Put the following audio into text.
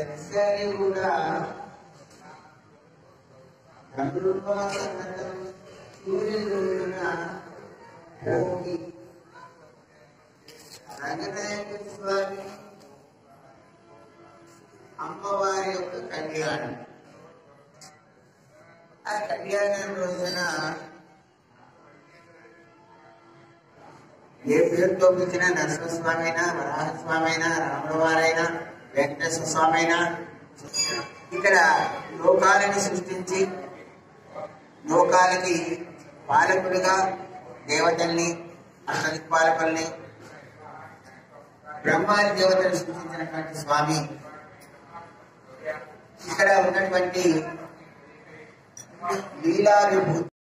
సత్యాన్ని కూడా గంగురుపవాసం సూర్యుడున్న భోగి రంగనాయక స్వామి అమ్మవారి యొక్క కళ్యాణం ఆ కళ్యాణం రోజున ఏ పేరుతో పిలిచినా నరసింహస్వామి అయినా వరాహస్వామి అయినా రాముల వారైనా వెంకటేశ్వర స్వామి అయినా ఇక్కడ లోకాలను సృష్టించి లోకాలకి పాలకుడుగా దేవతల్ని అసలు పాలకుల్ని బ్రహ్మాది దేవతలు సృష్టించినటువంటి స్వామి ఇక్కడ ఉన్నటువంటి లీలా విభూతి